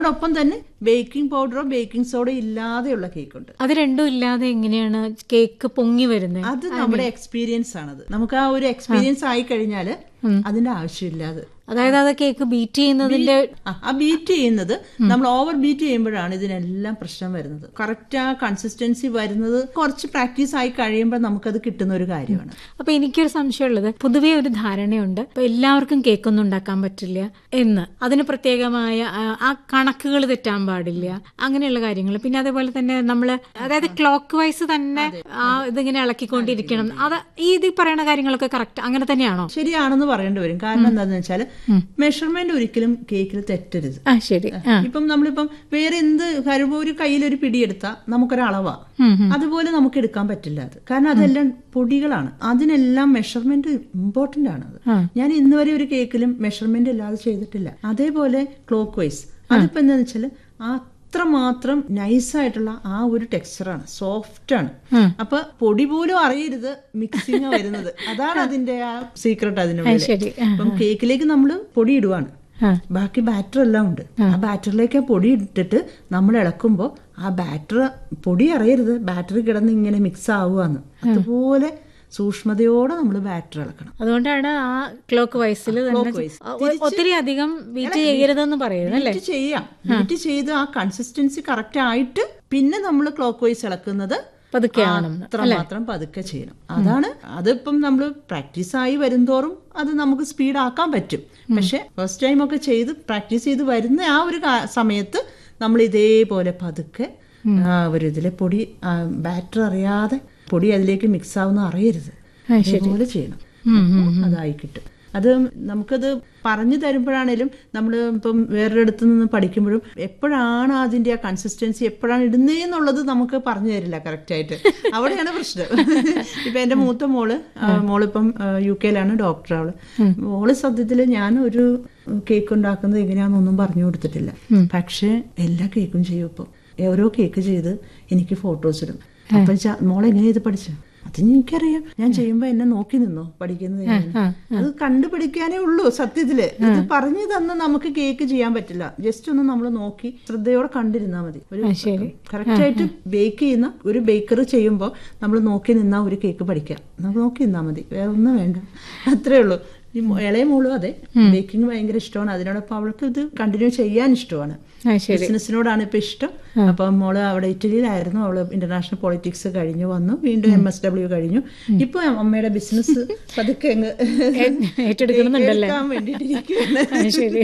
അതോടൊപ്പം തന്നെ ബേക്കിംഗ് പൗഡറോ ബേക്കിംഗ് സോഡയോ ഇല്ലാതെയുള്ള കേക്ക് ഉണ്ട് അത് രണ്ടും ഇല്ലാതെ എങ്ങനെയാണ് കേക്ക് പൊങ്ങി വരുന്നത് അത് നമ്മുടെ എക്സ്പീരിയൻസ് ആണത് നമുക്ക് ആ ഒരു എക്സ്പീരിയൻസ് ആയി കഴിഞ്ഞാല് അതിന്റെ ആവശ്യമില്ല അത് അതായത് അത് കേക്ക് ബീറ്റ് ചെയ്യുന്നതിന്റെ ആ, ആ ബീറ്റ് ചെയ്യുന്നത് നമ്മൾ ഓവർ ബീറ്റ് ചെയ്യുമ്പോഴാണ് ഇതിനെല്ലാം പ്രശ്നം വരുന്നത് കറക്റ്റ് ആ കൺസിസ്റ്റൻസി വരുന്നത് കുറച്ച് പ്രാക്ടീസ് ആയി കഴിയുമ്പോൾ നമുക്കത് കിട്ടുന്ന ഒരു കാര്യമാണ് അപ്പൊ എനിക്കൊരു സംശയമുള്ളത് പൊതുവേ ഒരു ധാരണയുണ്ട് ഇപ്പൊ എല്ലാവർക്കും കേക്കൊന്നും ഉണ്ടാക്കാൻ പറ്റില്ല എന്ന് അതിന് പ്രത്യേകമായ ആ, ആ കണക്കുകൾ തെറ്റാൻ പാടില്ല അങ്ങനെയുള്ള കാര്യങ്ങൾ പിന്നെ അതേപോലെ തന്നെ നമ്മൾ അതായത് ക്ലോക്ക് വൈസ് തന്നെ ആ ഇതിങ്ങനെ ഇളക്കിക്കൊണ്ടിരിക്കണം അത് ഈ ഇത് പറയുന്ന കാര്യങ്ങളൊക്കെ കറക്റ്റ് അങ്ങനെ തന്നെയാണോ ശരിയാണെന്ന് പറയേണ്ടി വരും കാരണം എന്താണെന്ന് വെച്ചാൽ മെഷർമെന്റ് ഒരിക്കലും കേക്കിൽ തെറ്റരുത് ആ ശരി ആ ഇപ്പം നമ്മളിപ്പം വേറെ എന്ത് കാര്യം ഒരു കയ്യിലൊരു പിടിയെടുത്താൽ നമുക്കൊരളവാ ഉം, ഉം. അതുപോലെ നമുക്ക് എടുക്കാൻ പറ്റില്ല അത് കാരണം അതെല്ലാം പൊടികളാണ് അതിനെല്ലാം മെഷർമെന്റ് ഇമ്പോർട്ടന്റ് ആണ് അത് ആ. ഞാൻ ഇന്ന് വരെ ഒരു കേക്കിലും മെഷർമെന്റ് ഇല്ലാതെ ചെയ്തിട്ടില്ല അതേപോലെ ക്ലോക്ക് വൈസ് അതിപ്പോ എന്താന്ന് വെച്ചാല് അത്രമാത്രം നൈസായിട്ടുള്ള ആ ഒരു ടെക്സ്ചറാണ് സോഫ്റ്റ് ആണ് ഉം. അപ്പൊ പൊടി പോലും അറിയരുത് മിക്സിങ് വരുന്നത് അതാണ് അതിന്റെ ആ സീക്രട്ട് അതിനുള്ളിൽ ശരി ആ, അപ്പം കേക്കിലേക്ക് നമ്മൾ പൊടി ഇടുവാണ് ആ. ബാക്കി ബാറ്റർ എല്ലാം ഉണ്ട് ആ ബാറ്ററിലേക്ക് ആ പൊടി ഇട്ടിട്ട് നമ്മൾ ഇളക്കുമ്പോൾ ആ ബാറ്റർ പൊടി അറിയരുത് ബാറ്ററി കിടന്ന് ഇങ്ങനെ മിക്സ് ആവുകയെന്ന് അതുപോലെ സൂക്ഷ്മതയോടെ നമ്മൾ ബാറ്റർ ഇളക്കണം അതുകൊണ്ടാണ് ആ ക്ലോക്ക് വൈസിൽ തന്നെ wise. ഒ- ഒത്തിരി അധികം ബീറ്റ് ചെയ്യരുതെന്ന് പറയുന്നത് അല്ലേ ബീറ്റ് ചെയ്യാം ബീറ്റ് ചെയ്ത് ആ കൺസിസ്റ്റൻസി കറക്റ്റ് ആയിട്ട് പിന്നെ നമ്മൾ ക്ലോക്ക് വൈസ് ഇളക്കുന്നത് പതുക്കെയാണ് അത്രമാത്രം പതുക്കെ ചെയ്യണം അതാണ് അതിപ്പം നമ്മൾ പ്രാക്ടീസ് ആയി വരുംതോറും അത് നമുക്ക് സ്പീഡ് ആക്കാൻ പറ്റും പക്ഷെ ഫസ്റ്റ് ടൈം ഒക്കെ ചെയ്ത് പ്രാക്ടീസ് ചെയ്ത് വരുന്ന ആ ഒരു കാ- സമയത്ത് നമ്മൾ ഇതേപോലെ പതുക്കെ ആ ഒരു ഇതിലെ പൊടി ബാറ്റർ അറിയാതെ പൊടി അതിലേക്ക് മിക്സ് ആവുന്ന അറിയരുത് അതേപോലെ ചെയ്യണം അപ്പോൾ അതായി കിട്ടും അത് നമുക്കത് പറഞ്ഞു തരുമ്പോഴാണേലും നമ്മൾ ഇപ്പം വേറൊരിടത്തു നിന്ന് പഠിക്കുമ്പോഴും എപ്പോഴാണ് അതിന്റെ ആ കൺസിസ്റ്റൻസി എപ്പോഴാണ് ഇടുന്നതെന്നുള്ളത് നമുക്ക് പറഞ്ഞു തരില്ല കറക്റ്റ് ആയിട്ട് അവിടെയാണ് പ്രശ്നം ഇപ്പൊ എന്റെ മൂത്ത മോള് ആ, മോളിപ്പം ആ, യു കെയിലാണ് ഡോക്ടർ അവള് മോള് സത്യത്തിൽ ഞാൻ ഒരു കേക്ക് ഉണ്ടാക്കുന്നത് എങ്ങനെയാണെന്നൊന്നും പറഞ്ഞു കൊടുത്തിട്ടില്ല പക്ഷെ എല്ലാ കേക്കും ചെയ്യും ഇപ്പം ഓരോ കേക്ക് ചെയ്ത് എനിക്ക് ഫോട്ടോസ് ഇടും അപ്പൊ മോളെ എങ്ങനെയാ ഇത് പഠിച്ചത് അത് എനിക്കറിയാം ഞാൻ ചെയ്യുമ്പോ എന്നെ നോക്കി നിന്നോ പഠിക്കുന്നത് എങ്ങനെയാ. അത് കണ്ടുപിടിക്കാനേ ഉള്ളൂ സത്യത്തില് ഇത് പറഞ്ഞു തന്ന നമുക്ക് കേക്ക് ചെയ്യാൻ പറ്റില്ല ജസ്റ്റ് ഒന്ന് നമ്മൾ നോക്കി ശ്രദ്ധയോടെ കണ്ടിരുന്നാ മതി ഒരു ശരി. കറക്റ്റ് ആയിട്ട് ബേക്ക് ചെയ്യുന്ന ഒരു ബേക്കർ ചെയ്യുമ്പോൾ നമ്മൾ നോക്കി നിന്നാ ഒരു കേക്ക് പഠിക്കാം നമുക്ക് നോക്കി നിന്നാ മതി വേറെ ഒന്നും വേണ്ട അത്രേ ഉള്ളൂ ഈ മോ- ഇളയ മോളും അതെ ബേക്കിംഗ് ഭയങ്കര ഇഷ്ടമാണ് അതിനോടൊപ്പം അവൾക്ക് ഇത് കണ്ടിന്യൂ ചെയ്യാൻ ഇഷ്ടമാണ് ആ ശരി ബിസിനസ്സിനോടാണ് ഇപ്പൊ ഇഷ്ടം അപ്പം മോള് അവിടെ ഇറ്റലിയിലായിരുന്നു അവള് ഇന്റർനാഷണൽ പൊളിറ്റിക്സ് കഴിഞ്ഞു വന്നു വീണ്ടും എം എസ് ഡബ്ല്യു കഴിഞ്ഞു ഇപ്പൊ അമ്മയുടെ ബിസിനസ് പതുക്കെ അങ്ങ് ഏറ്റെടുക്കണമെന്നുണ്ടല്ലേ എടുക്കാൻ വേണ്ടിയിട്ടിരിക്കുകയാണ് ആ, ശരി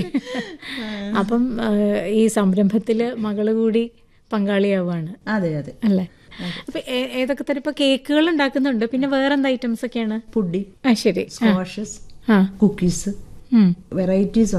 അപ്പം ആ, ഈ സംരംഭത്തില് മകള് കൂടി പങ്കാളിയാവാണ് അതെ അതെ അല്ലേ അപ്പൊ ഏ- ഏതൊക്കെ തരം ഇപ്പൊ കേക്കുകൾ ഉണ്ടാക്കുന്നുണ്ട് പിന്നെ വേറെന്ത് ഐറ്റംസ് ഒക്കെയാണ് പുഡി ആ ശരി സ്ക്വാഷസ് ആ കുക്കീസ് ഉം വെറൈറ്റീസ്